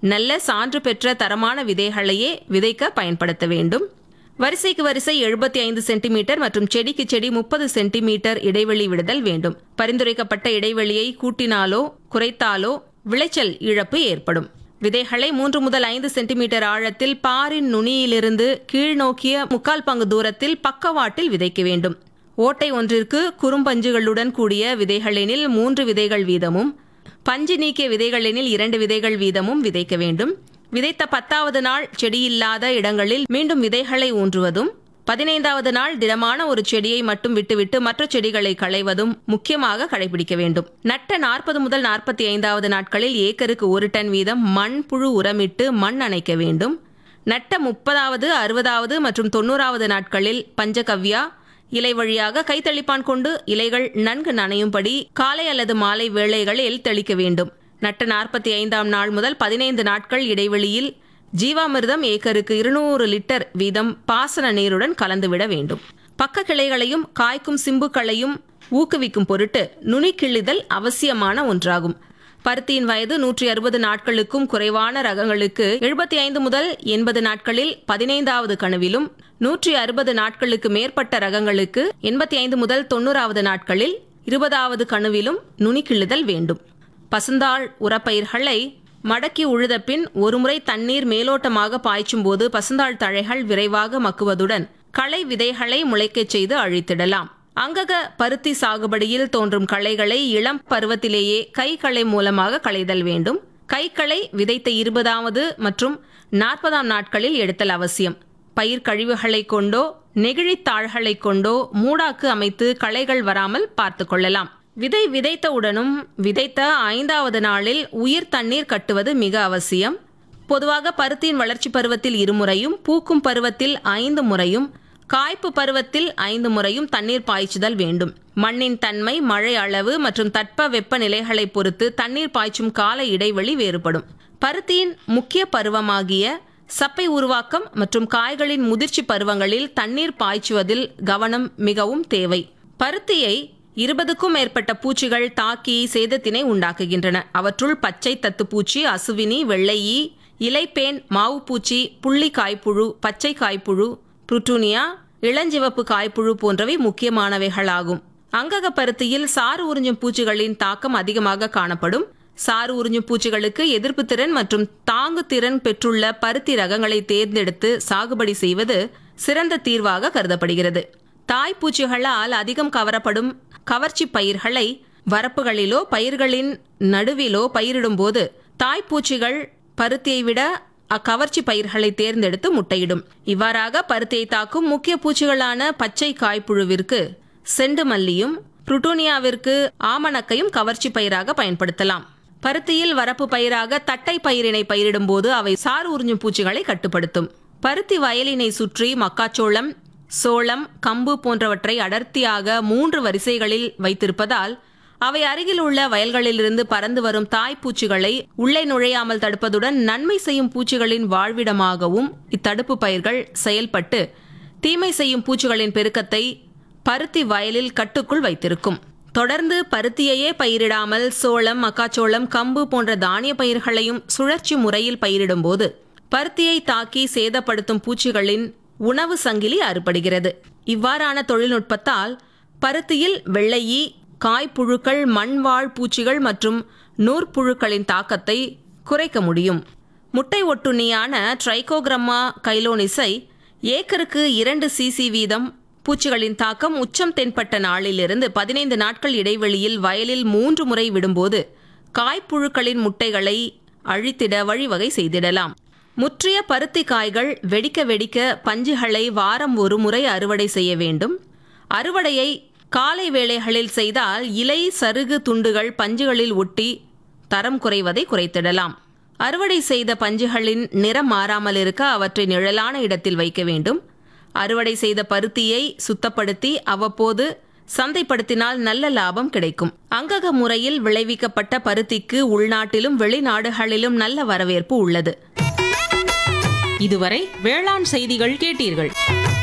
நல்ல சான்று பெற்ற தரமான விதைகளையே விதைக்க பயன்படுத்த வேண்டும் வரிசைக்கு வரிசை எழுபத்தி ஐந்து சென்டிமீட்டர் மற்றும் செடிக்கு செடி முப்பது சென்டிமீட்டர் இடைவெளி விடுதல் வேண்டும் பரிந்துரைக்கப்பட்ட இடைவெளியை கூட்டினாலோ குறைத்தாலோ விளைச்சல் இழப்பு ஏற்படும் விதைகளை மூன்று முதல் ஐந்து சென்டிமீட்டர் ஆழத்தில் பாரின் நுனியிலிருந்து கீழ்நோக்கிய முக்கால் பங்கு தூரத்தில் பக்கவாட்டில் விதைக்க வேண்டும் ஓட்டை ஒன்றிற்கு குறும்பஞ்சுகளுடன் கூடிய விதைகளெனில் மூன்று விதைகள் வீதமும் பஞ்சு நீக்கிய விதைகளெனில் இரண்டு விதைகள் வீதமும் விதைக்க வேண்டும் விதைத்த பத்தாவது நாள் செடியில்லாத இடங்களில் மீண்டும் விதைகளை ஊன்றுவதும் பதினைந்தாவது நாள் திடமான ஒரு செடியை மட்டும் விட்டுவிட்டு மற்ற செடிகளை களைவதும் முக்கியமாக கடைபிடிக்க வேண்டும் நட்ட நாற்பது முதல் நாற்பத்தி ஐந்தாவது நாட்களில் ஏக்கருக்கு ஒரு டன் வீதம் மண் புழு உரமிட்டு மண் அணைக்க வேண்டும் நட்ட முப்பதாவது அறுபதாவது மற்றும் தொண்ணூறாவது நாட்களில் பஞ்சகவ்யா இலை வழியாக கைத்தளிப்பான் கொண்டு இலைகள் நன்கு நனையும்படி காலை அல்லது மாலை வேளைகளில் தெளிக்க வேண்டும் நட்ட நாற்பத்தி ஐந்தாம் நாள் முதல் பதினைந்து நாட்கள் இடைவெளியில் ஜீவாமிர்தம் ஏக்கருக்கு இருநூறு லிட்டர் வீதம் பாசன நீருடன் கலந்துவிட வேண்டும் பக்க கிளைகளையும் காய்க்கும் சிம்புக்களையும் ஊக்குவிக்கும் பொருட்டு நுனி கிள்ளுதல் அவசியமான ஒன்றாகும் பருத்தியின் வயது நூற்றி அறுபது நாட்களுக்கும் குறைவான ரகங்களுக்கு எழுபத்தி ஐந்து முதல் எண்பது நாட்களில் பதினைந்தாவது கணுவிலும் நூற்றி அறுபது நாட்களுக்கு மேற்பட்ட ரகங்களுக்கு எண்பத்தி ஐந்து முதல் தொண்ணூறாவது நாட்களில் இருபதாவது கணுவிலும் நுனி கிள்ளுதல் வேண்டும் பசுந்தாள் உரப்பயிர்களை மடக்கி உழுத பின் ஒருமுறை தண்ணீர் மேலோட்டமாக பாய்ச்சும் போது பசுந்தாள் தழைகள் விரைவாக மக்குவதுடன் களை விதைகளை முளைக்கச் செய்து அழித்திடலாம் அங்கக பருத்தி சாகுபடியில் தோன்றும் களைகளை இளம் பருவத்திலேயே கைகளை மூலமாக களைதல் வேண்டும் கைகளை விதைத்த இருபதாவது மற்றும் நாற்பதாம் நாட்களில் எடுத்தல் அவசியம் பயிர் கழிவுகளை கொண்டோ நெகிழித் தாள்களை கொண்டோ மூடாக்கு அமைத்து களைகள் வராமல் பார்த்து கொள்ளலாம் விதை விதைத்தவுடனும் விதைத்த ஐந்தாவது நாளில் உயிர் தண்ணீர் கட்டுவது மிக அவசியம் பொதுவாக பருத்தியின் வளர்ச்சி பருவத்தில் இருமுறையும் பூக்கும் பருவத்தில் ஐந்து முறையும் காய்ப்பு பருவத்தில் ஐந்து முறையும் தண்ணீர் பாய்ச்சுதல் வேண்டும் மண்ணின் தன்மை மழை அளவு மற்றும் தட்ப வெப்ப நிலைகளை பொறுத்து தண்ணீர் பாய்ச்சும் கால இடைவெளி வேறுபடும் பருத்தியின் முக்கிய பருவமாகிய சப்பை உருவாக்கம் மற்றும் காய்களின் முதிர்ச்சி பருவங்களில் தண்ணீர் பாய்ச்சுவதில் கவனம் மிகவும் தேவை பருத்தியை இருபதுக்கும் மேற்பட்ட பூச்சிகள் தாக்கி சேதத்தினை உண்டாக்குகின்றன அவற்றுள் பச்சை தத்துப்பூச்சி அசுவினி வெள்ளையி இலைப்பேன் மாவுப்பூச்சி புள்ளி காய்ப்புழு பச்சை காய்ப்புழு புருட்டூனியா இளஞ்சிவப்பு காய்ப்புழு போன்றவை முக்கியமானவைகளாகும் அங்கக பருத்தியில் சாறு உறிஞ்சும் பூச்சிகளின் தாக்கம் அதிகமாக காணப்படும் சாறு உறிஞ்சும் பூச்சிகளுக்கு எதிர்ப்பு திறன் மற்றும் தாங்கு திறன் பெற்றுள்ள பருத்தி ரகங்களை தேர்ந்தெடுத்து சாகுபடி செய்வது சிறந்த தீர்வாக கருதப்படுகிறது தாய்ப்பூச்சிகளால் அதிகம் கவரப்படும் கவர்ச்சி பயிர்களை வரப்புகளிலோ பயிர்களின் நடுவிலோ பயிரிடும்போது தாய்ப்பூச்சிகள் பருத்தியை விட அக்கவர்ச்சி பயிர்களை தேர்ந்தெடுத்து முட்டையிடும் இவ்வாறாக பருத்தியை தாக்கும் முக்கிய பூச்சிகளான பச்சை காய்ப்புழுவிற்கு செண்டு மல்லியும் புருட்டோனியாவிற்கு ஆமணக்கையும் கவர்ச்சி பயிராக பயன்படுத்தலாம் பருத்தியில் வரப்பு பயிராக தட்டை பயிரினை பயிரிடும்போது அவை சாறு உறிஞ்சும் பூச்சிகளை கட்டுப்படுத்தும் பருத்தி வயலினை சுற்றி மக்காச்சோளம் சோளம் கம்பு போன்றவற்றை அடர்த்தியாக மூன்று வரிசைகளில் வைத்திருப்பதால் அவை அருகில் உள்ள வயல்களிலிருந்து பறந்து வரும் தாய்ப்பூச்சிகளை உள்ளே நுழையாமல் தடுப்பதுடன் நன்மை செய்யும் பூச்சிகளின் வாழ்விடமாகவும் இத்தடுப்பு பயிர்கள் செயல்பட்டு தீமை செய்யும் பூச்சிகளின் பெருக்கத்தை பருத்தி வயலில் கட்டுக்குள் வைத்திருக்கும் தொடர்ந்து பருத்தியையே பயிரிடாமல் சோளம் மக்காச்சோளம் கம்பு போன்ற தானிய பயிர்களையும் சுழற்சி முறையில் பயிரிடும்போது பருத்தியை தாக்கி சேதப்படுத்தும் பூச்சிகளின் உணவு சங்கிலி அறுபடுகிறது இவ்வாறான தொழில்நுட்பத்தால் பருத்தியில் வெள்ளையி காய்ப்புழுக்கள் மண்வாழ் பூச்சிகள் மற்றும் நூற்புழுக்களின் தாக்கத்தை குறைக்க முடியும் முட்டை ஒட்டுண்ணியான ட்ரைகோகிரம்மா கைலோனிஸை ஏக்கருக்கு இரண்டு சிசி வீதம் பூச்சிகளின் தாக்கம் உச்சம் தென்பட்ட நாளிலிருந்து பதினைந்து நாட்கள் இடைவெளியில் வயலில் மூன்று முறை விடும்போது காய்ப்புழுக்களின் முட்டைகளை அழித்திட வழிவகை செய்திடலாம் முற்றிய பருத்தி காய்கள் வெடிக்க வெடிக்க பஞ்சுகளை வாரம் ஒரு முறை அறுவடை செய்ய வேண்டும் அறுவடையை காலை வேளைகளில் செய்தால் இலை சருகு துண்டுகள் பஞ்சுகளில் ஒட்டி தரம் குறைவதை குறைத்திடலாம் அறுவடை செய்த பஞ்சுகளின் நிறம் மாறாமல் இருக்க அவற்றை நிழலான இடத்தில் வைக்க வேண்டும் அறுவடை செய்த பருத்தியை சுத்தப்படுத்தி அவ்வப்போது சந்தைப்படுத்தினால் நல்ல லாபம் கிடைக்கும் அங்கக முறையில் விளைவிக்கப்பட்ட பருத்திக்கு உள்நாட்டிலும் வெளிநாடுகளிலும் நல்ல வரவேற்பு உள்ளது இதுவரை வேளாண் செய்திகள் கேட்டீர்கள்